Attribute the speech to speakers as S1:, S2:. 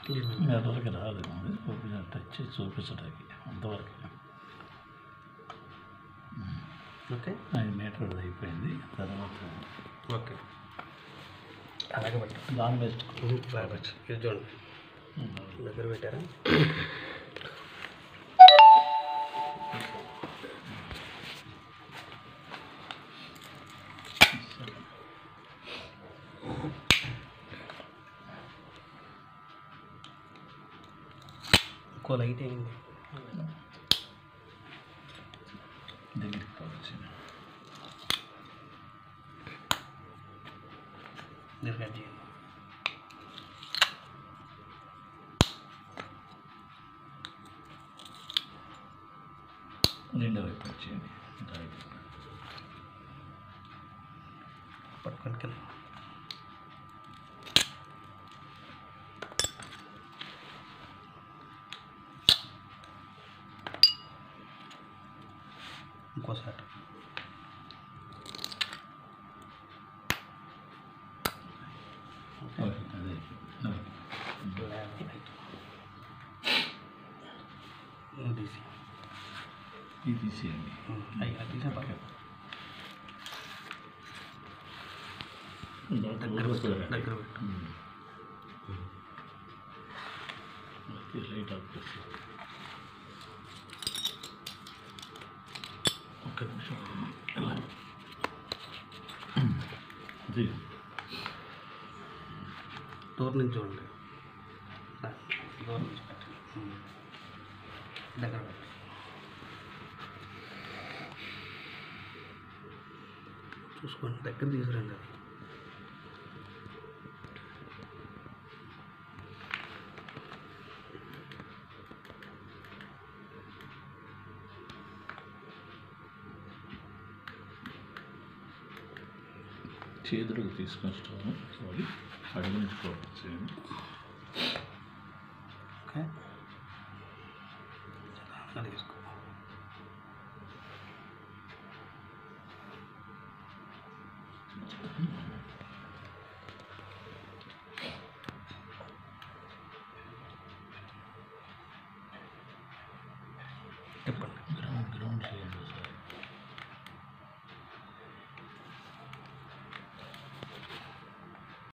S1: మిర్రర్కి రాదు అది చూపించ టచ్ చేసి చూపించడానికి అంతవరకు
S2: ఓకే
S1: ఐదు మీటర్లు అయిపోయింది తర్వాత
S2: ఓకే అలాగే పెట్టు
S1: దాని బెస్ట్
S2: బాగా పెట్టు ఇది చూడండి దగ్గర పెట్టారా ఇంకో లైట్ అయింది
S1: దగ్గరికి కావచ్చు
S2: మీరు కట్ చేయండి
S1: రెండో వైపు వచ్చేయండి రైట్
S2: పట్టుకొని కింద ఇంకోసారి
S1: ఓకే అదే ఓకే
S2: తీసి
S1: ఇది తీసేయండి
S2: అయ్యి అది తీసే పక్కన
S1: దగ్గర
S2: దగ్గర పెట్టు
S1: లైట్ ఆఫ్ చేసి ఒక్క నిమిషం ఇలా. ఇది
S2: దూరం నుంచి చూడండి రా, దూరం నుంచి పెట్టండి ఉమ్. దగ్గర పెట్టు చూసుకోండి దగ్గర తీసుకురండి అది
S1: చేతులకు తీసుకొస్తాము సారీ అడుగు నుంచి ఫోకస్ చేయండి
S2: ఓకే అలా తీసుకో తిప్పండి
S1: గ్రౌండ్ గ్రౌండ్ చేయండి సార్